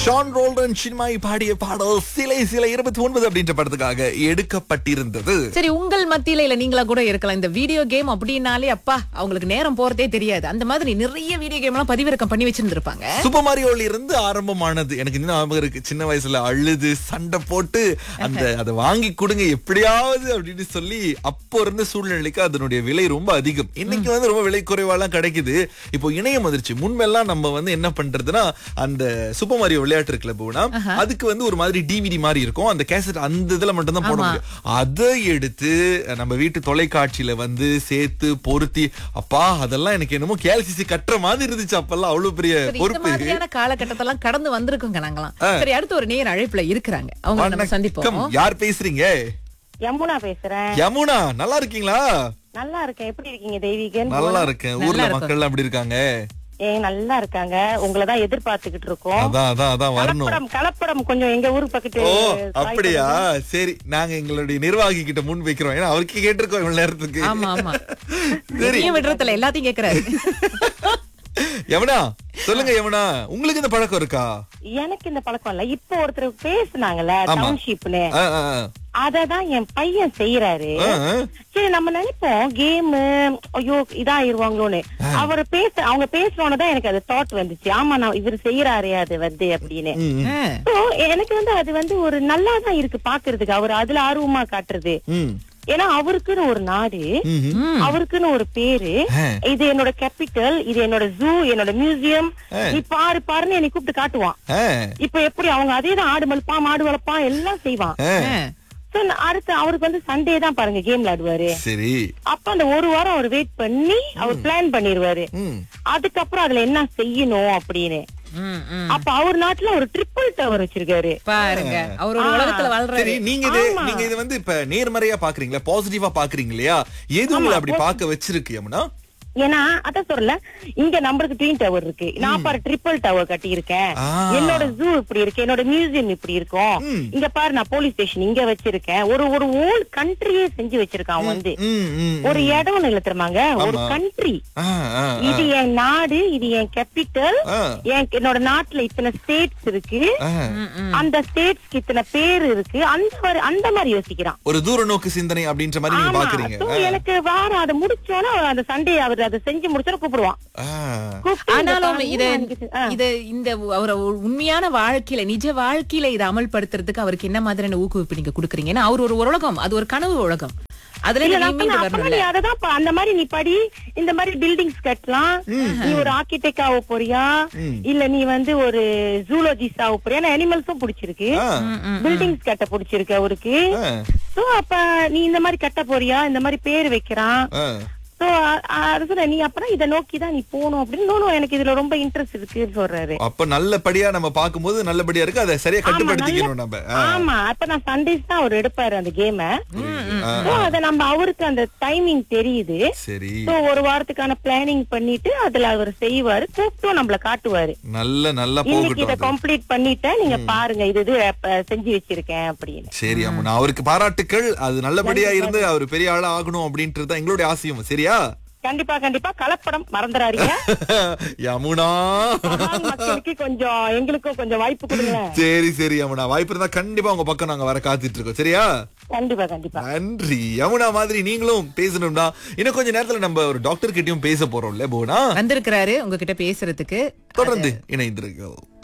Shawn Roldan சின்மாய் பாடிய பாடல் சிலை சிலை இருபத்தி ஒன்பது அப்படின்ற படத்துக்காக எடுக்கப்பட்டிருந்தது சரி உங்கள் மத்தியில இல்ல நீங்களா கூட இருக்கலாம் இந்த வீடியோ கேம் அப்படின்னாலே அப்பா அவங்களுக்கு நேரம் போறதே தெரியாது அந்த மாதிரி நிறைய வீடியோ கேம் எல்லாம் பதிவிறக்கம் பண்ணி வச்சிருந்திருப்பாங்க சூப்பர் மாரியோல இருந்து ஆரம்பமானது எனக்கு இன்னும் ஞாபகம் இருக்கு சின்ன வயசுல அழுது சண்டை போட்டு அந்த அதை வாங்கி கொடுங்க எப்படியாவது அப்படின்னு சொல்லி அப்போ இருந்த சூழ்நிலைக்கு அதனுடைய விலை ரொம்ப அதிகம் இன்னைக்கு வந்து ரொம்ப விலை குறைவாலாம் கிடைக்குது இப்போ இணையம் வந்துருச்சு முன்பெல்லாம் நம்ம வந்து என்ன பண்றதுன்னா அந்த சூப்பர் மாரியோ விளையாட்டு இருக்குல்ல போனா அதுக்கு வந்து ஒரு மாதிரி டிவிடி மாதிரி இருக்கும் அந்த கேசட் அந்த இதுல மட்டும் தான் போட முடியும் அதை எடுத்து நம்ம வீட்டு தொலைக்காட்சியில வந்து சேர்த்து பொருத்தி அப்பா அதெல்லாம் எனக்கு என்னமோ கேல்சிசி கட்டுற மாதிரி இருந்துச்சு அப்பெல்லாம் அவ்வளவு பெரிய சரி, இந்த பொறுப்பு மாதிரியான காலகட்டத்தெல்லாம் கடந்து வந்திருக்கோங்க நாங்களாம் சரி அடுத்து ஒரு நேர் அழைப்புல இருக்கிறாங்க அவங்க நம்ம வணக்கம். சந்திப்போம் யார் பேசுறீங்க யமுனா பேசுறேன் யமுனா நல்லா இருக்கீங்களா நல்லா இருக்கேன் எப்படி இருக்கீங்க தெய்வீகன் நல்லா இருக்கேன் ஊர்ல இருக்கோம். மக்கள் எப்படி இருக்காங்க ஏ நல்லா இருக்காங்க உங்களதான் எதிர்பார்த்துக்கிட்டு இருக்கோம் அதான் அதான் அதான் வரணும் கலப்படம் கலப்படம் கொஞ்சம் எங்க ஊர் பக்கத்து ஓ சாய் அப்படியா சரி நாங்க எங்களுடைய நிர்வாகி கிட்ட முன் வைக்கிறோம் ஏன்னா அவருக்கு கேட்டிருக்கோம் இவ்வளவு நேரத்துக்கு ஆமா ஆமா சரி நீங்க விடுறதுல எல்லாத்தையும் கேக்குறாரு யமுனா சொல்லுங்க யமுனா உங்களுக்கு இந்த பழக்கம் இருக்கா எனக்கு இந்த பழக்கம் இல்ல இப்போ ஒருத்தர் பேசுனாங்கல்ல ஆமா. டவுன்ஷிப்னு ஆ, ஆ, ஆ. அததான் என் பையன் செய்யறாரு ஆ, ஆ. சரி நம்ம நினைப்போம் கேம் ஐயோ இதாயிருவாங்களோன்னு அவர் பேச அவங்க பேசுறோன்னு எனக்கு அது தாட் வந்துச்சு ஆமா நான் இவர் செய்யறாரே அது வந்து அப்படின்னு ம், ம், ஆ, So, எனக்கு வந்து அது வந்து ஒரு நல்லா தான் இருக்கு பாக்குறதுக்கு அவர் அதுல ஆர்வமா காட்டுறது ம், ஏன்னா அவருக்குன்னு ஒரு நாடு ம், ம். ம். அவருக்குன்னு ஒரு பேரு ஆ. இது என்னோட கேபிட்டல் இது என்னோட ஜூ என்னோட மியூசியம் நீ பாரு பாருன்னு என்னை கூப்பிட்டு காட்டுவான் ஆ, இப்ப எப்படி அவங்க அதேதான் ஆடு மல்பான் மாடு வளர்ப்பான் எல்லாம் செய்வான் ஆ. ஆ. So, அடுத்து அவருக்கு வந்து சண்டே தான் பாருங்க கேம் விளையாடுவாரு சரி அப்ப அந்த ஒரு வாரம் அவர் வெயிட் பண்ணி அவர் பிளான் பண்ணிருவாரு ம். அதுக்கப்புறம் அதுல என்ன செய்யணும் அப்படின்னு ம், ம். அப்ப அவர் நாட்டுல ஒரு ட்ரிபிள் டவர் வச்சிருக்காரு பாருங்க அவர் ஒரு உலகத்துல சரி வாழ்றாரு நீங்க இது நீங்க இது வந்து இப்ப நேர்மறையா பாக்குறீங்களா பாசிட்டிவா பாக்குறீங்க இல்லையா எது உங்களை அப்படி பார்க்க வச்சிருக்கு யமுனா ஏன்னா அதான் சொல்லல இங்க நம்மளுக்கு ட்வீன் டவர் இருக்கு நான் பாரு ட்ரிபிள் டவர் கட்டி இருக்கேன் ஆ. என்னோட ஜூ இப்படி இருக்கு என்னோட மியூசியம் இப்படி இருக்கும் ம். இங்க பாரு நான் போலீஸ் ஸ்டேஷன் இங்க வச்சிருக்கேன் ஒரு ஒரு ஓல் கண்ட்ரியே செஞ்சு வச்சிருக்கான் அவன் வந்து ம், ம், ஒரு இடம் இல்ல தெரியுமாங்க ஒரு ஆமா. கண்ட்ரி ஆ, ஆ, ஆ. இது என் நாடு இது என் கேபிட்டல் ஆ. என் என்னோட நாட்டுல இத்தனை ஸ்டேட்ஸ் இருக்கு ஆ. ம், ம். அந்த ஸ்டேட்ஸ்க்கு இத்தனை பேர் இருக்கு அந்த மாதிரி அந்த மாதிரி யோசிக்கிறான் ஒரு தூர நோக்கு சிந்தனை அப்படின்ற மாதிரி நீங்க ஆமா பாக்குறீங்க So, எனக்கு வாரம் அதை முடிச்சோன்னா அவர் அந்த சண்டே அவர் அதை செஞ்சு முடிச்சோன்னா கூப்பிடுவான் ஆ. கூப்பிட்டு இங்க ஆனாலும் பாருங்க, இத நான் இன்னைக்கு- ஆ. இத இந்த அவர் உண்மையான வாழ்க்கையில நிஜ வாழ்க்கையில இதை அமல்படுத்துறதுக்கு அவருக்கு என்ன மாதிரியான ஊக்குவிப்பு நீங்க கொடுக்குறீங்க ஏன்னா அவர் ஒரு உலகம் அது ஒரு கனவு உலகம் அதுல இல்ல, நீங்க நான் மீண்டு சொன்னேன், அப்ப வரணும்ல நீ அததான் பா- அந்த மாதிரி நீ படி இந்த மாதிரி பில்டிங்ஸ் கட்டலாம் நீ ஒரு ஆர்கிடெக்ட் ஆக போறியா இல்ல நீ வந்து ஒரு ஜூலோஜிஸ்ட் ஆக போறியா ஏன்னா அனிமல்ஸும் பிடிச்சிருக்கு ஆ. பில்டிங்ஸ் கட்ட பிடிச்சிருக்கு அவருக்கு ஆ. சோ அப்ப நீ இந்த மாதிரி கட்ட போறியா இந்த மாதிரி பேர் வைக்கிறான் ஆ. சோ அது சொல்ல நீ அப்புறம் இத நோக்கி தான் நீ போகணும் அப்படின்னு நோ, நோ, எனக்கு இதுல ரொம்ப இன்ட்ரெஸ்ட் இருக்குன்னு சொல்றாரு அப்ப நல்லபடியா நம்ம பாக்கும்போது நல்லபடியா இருக்கு அதை சரியா ஆமா, கட்டுப்படுத்திக்கணும் நல்ல- நம்ம ஆ. ஆமா அப்ப நான் சண்டேஸ் தான் அவர் எடுப்பாரு அந்த கேம ஆ. சோ அத நம்ம அவருக்கு அந்த டைமிங் தெரியுது சரி சோ ஒரு வாரத்துக்கான பிளானிங் பண்ணிட்டு அதுல அவர் செய்வாரு கூப்பிட்டும் நம்மள காட்டுவாரு நல்ல நல்லா இன்னைக்கு போகட்டும் இத அது. கம்ப்ளீட் பண்ணிட்டேன் நீங்க பாருங்க இது இது அப்ப செஞ்சு வச்சிருக்கேன் அப்படின்னு சரி அம்மு அவருக்கு பாராட்டுக்கள் அது நல்லபடியா இருந்து அவர் பெரிய ஆளா ஆகணும் அப்படின்றது தான் எங்களுடைய ஆசையும் சரியா கண்டிப்பா கண்டிப்பா கலப்படம் மறந்துடாதீங்க யமுனா மகான் மக்களுக்கு கொஞ்சம் எங்களுக்கும் கொஞ்சம் வாய்ப்பு கொடுங்க சரி சரி யமுனா வாய்ப்பு இருந்தா கண்டிப்பா உங்க பக்கம் நாங்க வர காத்துட்டு இருக்கோம் சரியா கண்டிப்பா கண்டிப்பா நன்றி யமுனா மாதிரி நீங்களும் பேசணும்னா இன்னும் கொஞ்ச நேரத்துல நம்ம ஒரு டாக்டர் கிட்டயும் பேச போறோம்ல போனா வந்திருக்கிறாரு உங்ககிட்ட பேசுறதுக்கு தொடர்ந்து இணைந்திருக்கோம்